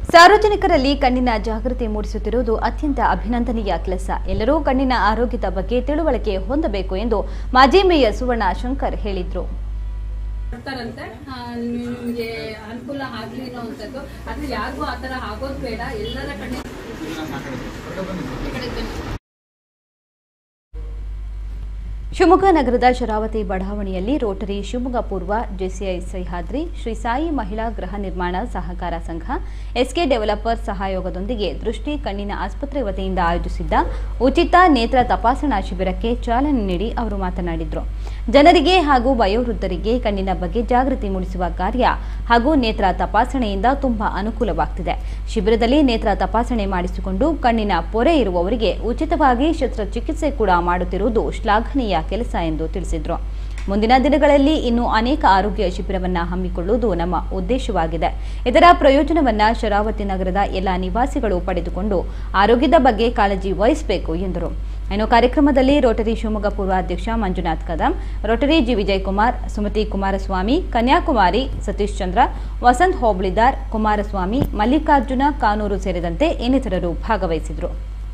ಸಾರ್ವಜನಿಕರಲ್ಲಿ ಕಣ್ಣಿನ ಜಾಗೃತಿ ಮೂಡಿಸುತ್ತಿರುವುದು ಅತ್ಯಂತ ಅಭಿನಂದನೀಯ ಕೆಲಸ ಎಲ್ಲರೂ ಕಣ್ಣಿನ ಆರೋಗ್ಯದ ಬಗ್ಗೆ ತಿಳುವಳಿಕೆ ಹೊಂದಬೇಕು ಎಂದು ಮಾಜಿ ಮೇಯರ್ ಸುವರ್ಣ ಶಂಕರ್ ಹೇಳಿದರು ಬರ್ತಾರಂತೆ ಆ, ನಿಮ್ಗೆ ಅನುಕೂಲ ಆಗ್ಲಿ ಅನ್ನೋವಂಥದ್ದು ಆದ್ರೆ ಯಾರಿಗೂ ಆ ತರ ಆಗೋದು ಬೇಡ ಎಲ್ಲರ ಕಡೆ ಶಿವಮೊಗ್ಗ ನಗರದ ಶರಾವತಿ ಬಡಾವಣೆಯಲ್ಲಿ ರೋಟರಿ ಶಿವಮೊಗ್ಗ ಪೂರ್ವ ಜೆಸಿಐ ಸಹ್ಯಾದ್ರಿ ಶ್ರೀ ಸಾಯಿ ಮಹಿಳಾ ಗೃಹ ನಿರ್ಮಾಣ ಸಹಕಾರ ಸಂಘ ಎಸ್ಕೆ ಡೆವಲಪರ್ ಸಹಯೋಗದೊಂದಿಗೆ ದೃಷ್ಟಿ ಕಣ್ಣಿನ ಆಸ್ಪತ್ರೆ ವತಿಯಿಂದ ಆಯೋಜಿಸಿದ್ದ ಉಚಿತ ನೇತ್ರ ತಪಾಸಣಾ ಶಿಬಿರಕ್ಕೆ ಚಾಲನೆ ನೀಡಿ ಅವರು ಮಾತನಾಡಿದರು ಜನರಿಗೆ ಹಾಗೂ ವಯೋವೃದ್ಧರಿಗೆ ಕಣ್ಣಿನ ಬಗ್ಗೆ ಜಾಗೃತಿ ಮೂಡಿಸುವ ಕಾರ್ಯ ಹಾಗೂ ನೇತ್ರ ತಪಾಸಣೆಯಿಂದ ತುಂಬಾ ಅನುಕೂಲವಾಗ್ತಿದೆ ಶಿಬಿರದಲ್ಲಿ ನೇತ್ರ ತಪಾಸಣೆ ಮಾಡಿಸಿಕೊಂಡು ಕಣ್ಣಿನ ಪೊರೆ ಇರುವವರಿಗೆ ಉಚಿತವಾಗಿ ಶಸ್ತ್ರಚಿಕಿತ್ಸೆ ಕೂಡ ಮಾಡುತ್ತಿರುವುದು ಶ್ಲಾಘನೀಯ ಕೆಲಸ ಎಂದು ತಿಳಿಸಿದರು ಮುಂದಿನ ದಿನಗಳಲ್ಲಿ ಇನ್ನೂ ಅನೇಕ ಆರೋಗ್ಯ ಶಿಬಿರವನ್ನ ಹಮ್ಮಿಕೊಳ್ಳುವುದು ನಮ್ಮ ಉದ್ದೇಶವಾಗಿದೆ ಇದರ ಪ್ರಯೋಜನವನ್ನ ಶರಾವತಿ ನಗರದ ಎಲ್ಲ ನಿವಾಸಿಗಳು ಪಡೆದುಕೊಂಡು ಆರೋಗ್ಯದ ಬಗ್ಗೆ ಕಾಳಜಿ ವಹಿಸಬೇಕು ಎಂದರು ಇನ್ನು ಕಾರ್ಯಕ್ರಮದಲ್ಲಿ ರೋಟರಿ ಶಿವಮೊಗ್ಗ ಪೂರ್ವಾಧ್ಯಕ್ಷ ಮಂಜುನಾಥ್ ಕದಂ ರೋಟರಿ ಜಿ ವಿಜಯಕುಮಾರ್ ಸುಮತಿ ಕುಮಾರಸ್ವಾಮಿ ಕನ್ಯಾಕುಮಾರಿ ಸತೀಶ್ ಚಂದ್ರ ವಸಂತ್ ಹೋಬಳಿದಾರ್ ಕುಮಾರಸ್ವಾಮಿ ಮಲ್ಲಿಕಾರ್ಜುನ ಕಾನೂರು ಸೇರಿದಂತೆ ಇನ್ನಿತರರು ಭಾಗವಹಿಸಿದರು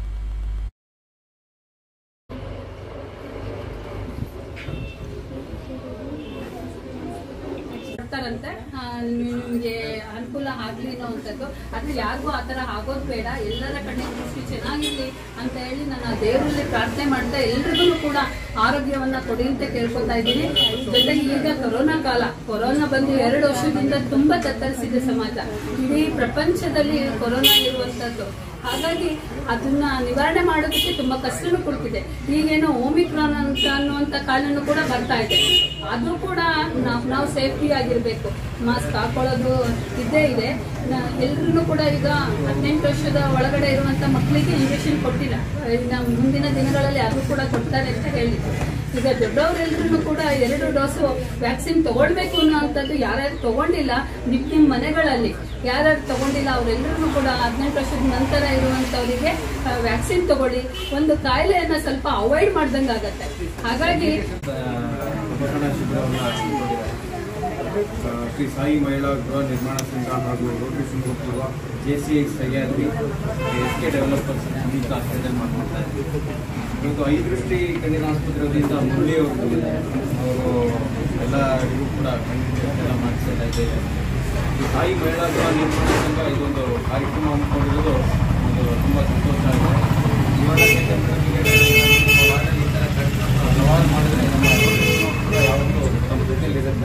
ಬರ್ತಾರಂತೆ ಆ, ನಿಮ್ಗೆ ಅನುಕೂಲ ಆಗ್ಲಿ ಅನ್ನೋವಂಥದ್ದು ಆದ್ರೆ ಯಾರಿಗೂ ಆ ತರ ಆಗೋದು ಬೇಡ ಎಲ್ಲರ ಕಡೆ ದೃಷ್ಟಿ ಚೆನ್ನಾಗಿರ್ಲಿ ಅಂತ ಹೇಳಿ ನಾನು ಆ ದೇವರಲ್ಲಿ ಪ್ರಾರ್ಥನೆ ಮಾಡ್ತಾ ಎಲ್ರಿಗೂ ಕೂಡ ಆರೋಗ್ಯವನ್ನ ಕೊಡಿ ಅಂತ ಕೇಳ್ಕೊತಾ ಇದ್ದೀನಿ ಜೊತೆಗೆ ಈಗ ಕೊರೋನಾ ಕಾಲ ಕೊರೋನಾ ಬಂದು ಎರಡು ವರ್ಷದಿಂದ ತುಂಬಾ ತತ್ತರಿಸಿದೆ ಸಮಾಜ ಇಡೀ ಪ್ರಪಂಚದಲ್ಲಿ ಕೊರೋನಾ ಇರುವಂತದ್ದು ಹಾಗಾಗಿ ಅದನ್ನ ನಿವಾರಣೆ ಮಾಡೋದಕ್ಕೆ ತುಂಬಾ ಕಷ್ಟನೂ ಕೊಡ್ತಿದೆ ಈಗೇನೋ ಓಮಿಕ್ರಾನ್ ಅಂತ ಅನ್ನುವಂತ ಕಾಲನು ಕೂಡ ಬರ್ತಾ ಇದೆ ಅದು ಕೂಡ ನಾವು ನಾವು ಸೇಫ್ಟಿ ಆಗಿರ್ಬೇಕು ಮಾಸ್ಕ್ ಹಾಕೊಳ್ಳೋದು ಇದ್ದೇ ಇದೆ ಎಲ್ರೂ ಕೂಡ ಈಗ ಹದಿನೆಂಟು ವರ್ಷದ ಒಳಗಡೆ ಇರುವಂತ ಮಕ್ಕಳಿಗೆ ಇಂಜೆಕ್ಷನ್ ಕೊಟ್ಟಿಲ್ಲ ಈಗ ಮುಂದಿನ ದಿನಗಳಲ್ಲಿ ಅದು ಕೂಡ ಕೊಡ್ತಾರೆ ಅಂತ ಹೇಳಿದ್ರು ಈಗ ದೊಡ್ಡವರೆಲ್ಲರೂ ಕೂಡ ಎರಡು ಡೋಸು ವ್ಯಾಕ್ಸಿನ್ ತಗೊಳ್ಬೇಕು ಅನ್ನೋಂಥದ್ದು ಯಾರ್ಯಾರು ತಗೊಂಡಿಲ್ಲ ನಿಮ್ ನಿಮ್ ಮನೆಗಳಲ್ಲಿ ಯಾರ್ಯಾರು ತಗೊಂಡಿಲ್ಲ ಅವರೆಲ್ಲರೂ ಕೂಡ ಹದಿನೆಂಟು ವರ್ಷದ ನಂತರ ಇರುವಂತವರಿಗೆ ವ್ಯಾಕ್ಸಿನ್ ತಗೊಳ್ಳಿ ಒಂದು ಕಾಯಿಲೆಯನ್ನ ಸ್ವಲ್ಪ ಅವಾಯ್ಡ್ ಮಾಡ್ದಂಗೆ ಆಗತ್ತೆ ಹಾಗಾಗಿ ತಪಾಸಣಾ ಶಿಬಿರವನ್ನು ಹಮ್ಮಿಕೊಂಡಿದ್ದಾರೆ ಆ, ಶ್ರೀ ಸಾಯಿ ಮಹಿಳಾ ಗೃಹ ನಿರ್ಮಾಣ ಸಂಘ ಹಾಗೂ ರೋಟರಿ ಶಿವಮೊಗ್ಗ ಪೂರ್ವ J C I Sahyadri S K developers ಸಂಯುಕ್ತ ಆಶ್ರಯದಲ್ಲಿ ಮಾಡ್ತಾ ಇದ್ದೀವಿ ಇವತ್ತು ಐದು ದೃಷ್ಟಿ ಕಣ್ಣಿನ ಆಸ್ಪತ್ರೆ ವತಿಯಿಂದ ಮುರಳಿ ಅವರು ಬಂದಿದ್ದಾರೆ ಅವರು ಎಲ್ಲರಿಗೂ ಕೂಡ ಕಣ್ಣಿನ ಟೆಸ್ಟ್ ಎಲ್ಲ ಮಾಡಿಸ್ತಾ ಇದ್ದೇವೆ ಈ ಸಾಯಿ ಮಹಿಳಾ ಗೃಹ ನಿರ್ಮಾಣ ಸಂಘ ಇದೊಂದು ಕಾರ್ಯಕ್ರಮ ಹಮ್ಮಿಕೊಂಡಿರೋದು ಒಂದು ತುಂಬ ಸಂತೋಷ ಆಗಿದೆ ಇವಾಗ ವಾರ್ಡಲ್ಲಿ ಈ ಥರ ಕಾರ್ಯಕ್ರಮ ಹಲವಾರು ಮಾಡಿದ್ರೆ ನಮ್ಮ ಆರೋಗ್ಯ ಕೂಡ ಯಾವತ್ತೂ ನಮ್ಮ ಜೊತೆಯಲ್ಲಿರುತ್ತೆ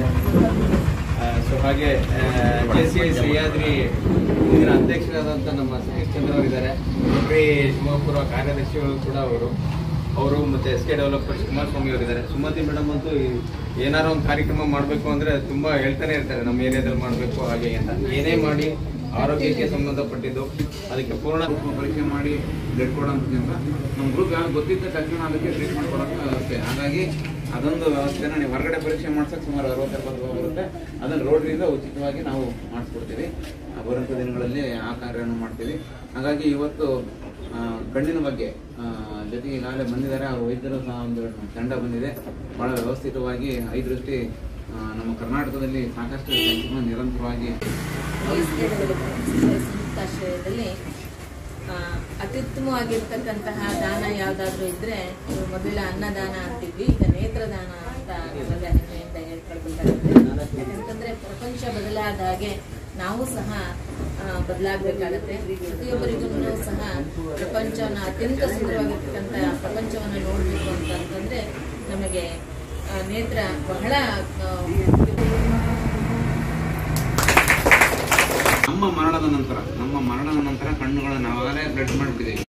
ಸೊ ಹಾಗೆ ಕೆ ಸಿ ಐ ಸಹ್ಯಾದ್ರಿ ಇಂದಿನ ಅಧ್ಯಕ್ಷರಾದಂಥ ನಮ್ಮ ಸತೀಶ್ ಚಂದ್ರ ಅವರಿದ್ದಾರೆ ರೋಟರಿ ಶಿವಮೊಗ್ಗಪುರ ಕಾರ್ಯದರ್ಶಿಗಳು ಕೂಡ ಅವರು ಅವರು ಮತ್ತೆ ಎಸ್ ಕೆ ಡೆವಲಪರ್ಸ್ ಕುಮಾರಸ್ವಾಮಿ ಅವರಿದ್ದಾರೆ ಸುಮತಿ ಮೇಡಮ್ ಅಂತೂ ಈ- ಏನಾರು ಒಂದು ಕಾರ್ಯಕ್ರಮ ಮಾಡಬೇಕು ಅಂದ್ರೆ ತುಂಬಾ ಹೇಳ್ತಾನೆ ಇರ್ತಾರೆ ನಮ್ಮ ಏರಿಯಾದಲ್ಲಿ ಮಾಡಬೇಕು ಹಾಗೆ ಅಂತ ಏನೇ ಮಾಡಿ ಆರೋಗ್ಯಕ್ಕೆ ಸಂಬಂಧಪಟ್ಟಿದ್ದು ಅದಕ್ಕೆ ಪೂರ್ಣ ಗ್ರೂಪ್ ಪರೀಕ್ಷೆ ಮಾಡಿ ಬ್ಲಡ್ ಕೊಡೋದ್ರಿಂದ ನಮ್ಮ ಗ್ರೂಪ್ ಯಾರು ಗೊತ್ತಿದ್ದ ತಕ್ಷಣ ಅದಕ್ಕೆ ಟ್ರೀಟ್ಮೆಂಟ್ ಕೊಡೋಕೆ ವ್ಯವಸ್ಥೆ ಹಾಗಾಗಿ ಅದೊಂದು ವ್ಯವಸ್ಥೆನ ನೀವು ಹೊರಗಡೆ ಪರೀಕ್ಷೆ ಮಾಡ್ಸಕ್ಕೆ ಸುಮಾರು ಅರವತ್ತೆಪ್ಪತ್ತು ರೂಪಾಯಿ ಬರುತ್ತೆ ಅದನ್ನು ರೋಡ್ರಿಂದ ಉಚಿತವಾಗಿ ನಾವು ಮಾಡಿಸ್ಕೊಡ್ತೀವಿ ಆ ಬರುವಂಥ ದಿನಗಳಲ್ಲಿ ಆ ಕಾರ್ಯವನ್ನು ಮಾಡ್ತೀವಿ ಹಾಗಾಗಿ ಇವತ್ತು ಆ, ಕಣ್ಣಿನ ಬಗ್ಗೆ ಆ, ಜೊತೆಗೆ ಈಗಾಗಲೇ ಬಂದಿದ್ದಾರೆ ಆ ವೈದ್ಯರು ಸಹ ಒಂದು ತಂಡ ಬಂದಿದೆ ಬಹಳ ವ್ಯವಸ್ಥಿತವಾಗಿ ಐದು ದೃಷ್ಟಿ ಆ, ನಮ್ಮ ಕರ್ನಾಟಕದಲ್ಲಿ ಸಾಕಷ್ಟು ಜನರು ನಿರಂತರವಾಗಿ ಸಂಯುಕ್ತಾಶ್ರಯದಲ್ಲಿ ಆ, ಅತ್ಯುತ್ತಮವಾಗಿರ್ತಕ್ಕಂತಹ ದಾನ ಯಾವುದಾದ್ರೂ ಇದ್ರೆ ಮೊದಲ ಅನ್ನದಾನ ಅಂತಿದ್ವಿ ಈಗ ನೇತ್ರದಾನ ಅಂತ ಇವಾಗ ಹೆಮ್ಮೆಯಿಂದ ಹೇಳ್ಕೊಳ್ಬೇಕಾಗುತ್ತೆ ಯಾಕಂತಂದ್ರೆ ಪ್ರಪಂಚ ಬದಲಾದ ಹಾಗೆ ನಾವು ಸಹ ಬದಲಾಗಬೇಕಾಗತ್ತೆ ಪ್ರತಿಯೊಬ್ಬರಿಗೂ ಸಹ ಪ್ರಪಂಚವನ್ನ ಅತ್ಯಂತ ಸುಂದರವಾಗಿರ್ತಕ್ಕಂಥ ಪ್ರಪಂಚವನ್ನು ನೋಡಬೇಕು ಅಂತಂತಂದ್ರೆ ನಮಗೆ ಆ, ನೇತ್ರ ಬಹಳ ಆ, ನಮ್ಮ ಮರಣದ ನಂತರ ನಮ್ಮ ಮರಣದ ನಂತರ ಕಣ್ಣುಗಳನ್ನು ನಾವಾಗಲೇ ಬ್ಲಡ್ ಮಾಡಿಬಿಟ್ಟಿದ್ದೀವಿ